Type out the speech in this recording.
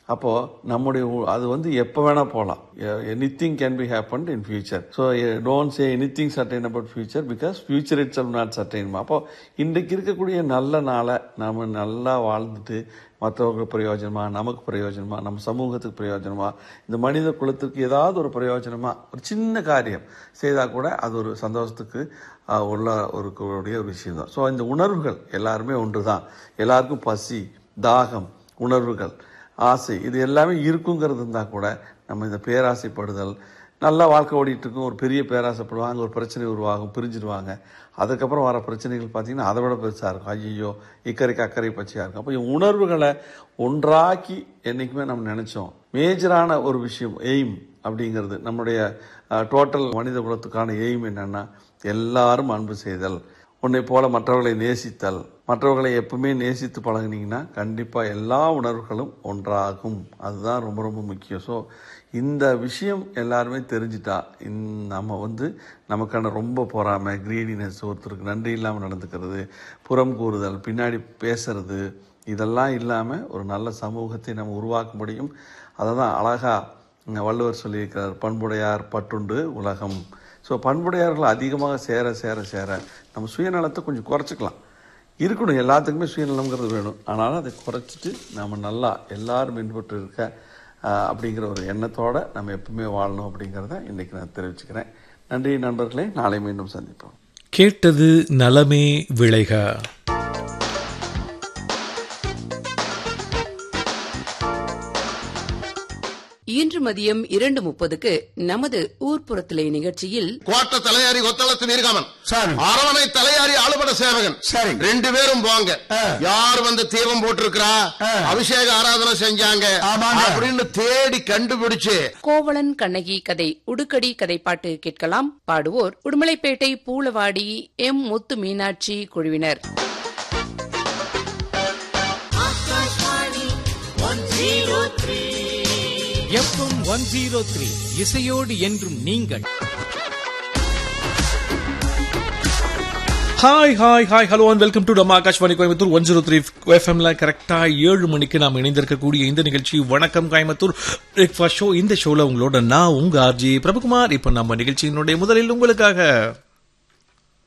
அப்போ நம்முடைய உ- அது வந்து எப்போ வேணா போகலாம் anything can be happen in future so don't say anything certain about future because future it's not certain அப்போ இன்றைக்கு இருக்கக்கூடிய நல்ல நாளை நம்ம நல்லா வாழ்ந்துட்டு மற்றவங்களுக்கு பிரயோஜனமா நமக்கு பிரயோஜனமா நம்ம சமூகத்துக்கு பிரயோஜனமா இந்த மனித குலத்திற்கு ஏதாவது ஒரு பிரயோஜனமா ஒரு சின்ன காரியம் செய்தால் கூட அது ஒரு சந்தோஷத்துக்கு ஆஹ், உள்ள ஒரு கூடிய ஒரு விஷயம் தான் ஸோ இந்த உணர்வுகள் எல்லாருமே ஒன்று தான் எல்லாருக்கும் பசி தாகம் உணர்வுகள் ஆசை இது எல்லாமே இருக்குங்கிறது இருந்தால் கூட நம்ம இந்த பேராசைப்படுதல் நல்லா வாழ்க்கை ஓடிட்டு இருக்கும் ஒரு பெரிய பேராசைப்படுவாங்க ஒரு பிரச்சனை உருவாகும் பிரிஞ்சிடுவாங்க அதுக்கப்புறம் வர பிரச்சனைகள் பார்த்தீங்கன்னா அதை விட பெருசாக இருக்கும் ஐயோ இக்கரைக்கு அக்கறை பச்சையாக இருக்கும் அப்போ இந்த உணர்வுகளை ஒன்றாக்கி என்றைக்குமே நம்ம நினச்சோம் மேஜரான ஒரு விஷயம் எய்ம் அப்படிங்கிறது நம்முடைய டோட்டல் மனித குலத்துக்கான எய்ம் என்னன்னா எல்லாரும் அன்பு செய்தல் உன்னை போல மற்றவர்களை நேசித்தல் மற்றவர்களை எப்பவுமே நேசித்து பழகுனீங்கன்னா கண்டிப்பாக எல்லா உணர்வுகளும் ஒன்றாகும் அதுதான் ரொம்ப ரொம்ப முக்கியம் ஸோ இந்த விஷயம் எல்லாருமே தெரிஞ்சிட்டா இந்த நம்ம வந்து நமக்கான ரொம்ப பொறாமை கிரீடினஸ் ஒருத்தருக்கு நன்றி இல்லாமல் நடந்துக்கிறது புறம் கூறுதல் பின்னாடி பேசுறது இதெல்லாம் இல்லாமல் ஒரு நல்ல சமூகத்தை நம்ம உருவாக்க முடியும் அதை தான் அழகாக வள்ளுவர் சொல்லியிருக்கிறார் பண்புடையார் பட்டுண்டு உலகம் ஸோ பண்புடையார்கள் அதிகமாக சேர சேர சேர நம்ம சுயநலத்தை கொஞ்சம் குறைச்சிக்கலாம் இருக்கணும் எல்லாத்துக்குமே சுயநலம்ங்கிறது வேணும் ஆனாலும் அதை குறைச்சிட்டு நம்ம நல்லா எல்லாரும் பின்பற்று இருக்க ஆஹ், அப்படிங்கிற ஒரு எண்ணத்தோட நம்ம எப்பவுமே வாழணும் அப்படிங்கிறத இன்னைக்கு நான் தெரிவிச்சுக்கிறேன் நன்றி நண்பர்களே நாளை மீண்டும் சந்திப்போம் கேட்டது நலமே விளைக இன்று மதியம் இரண்டு முப்பதுக்கு நமது ஊர்ப்புறத்திலே நிகழ்ச்சியில் கோட்ட தலையாரி கொத்தளத்து நீர்காமன் சரி. அரவணை தலையாரி அலுவல சேவகன் சரி. ரெண்டு பேரும் போங்க ஆ. யார் வந்து தீபம் போட்டிருக்கிறா ஆ. அபிஷேக ஆராதனை செஞ்சாங்க ஆமாங்க. அப்படின்னு தேடி கண்டுபிடிச்சு கோவலன் கண்ணகி கதை உடுக்கடி கதைப்பாட்டு கேட்கலாம் பாடுவோர் உடுமலைப்பேட்டை பூளவாடி எம் முத்து மீனாட்சி குழுவினர் எஃப்எம் ஒன் ஜீரோ த்ரீ இசையோடு என்றும் நீங்கள் hi hi hi hello and welcome to நம்ம Akashvani Coimbatore one zero three எஃப்எம்ல கரெக்டா ஏழு மணிக்கு நாம் இணைந்திருக்கக்கூடிய இந்த நிகழ்ச்சி வணக்கம் கோயம்புத்தூர் பிரேக்ஃபாஸ்ட் ஷோ இந்த ஷோல உங்களோட நான் உங்க ஆர்ஜி பிரபுகுமார் இப்போ நம்ம நிகழ்ச்சியினுடைய முதலில் உங்களுக்காக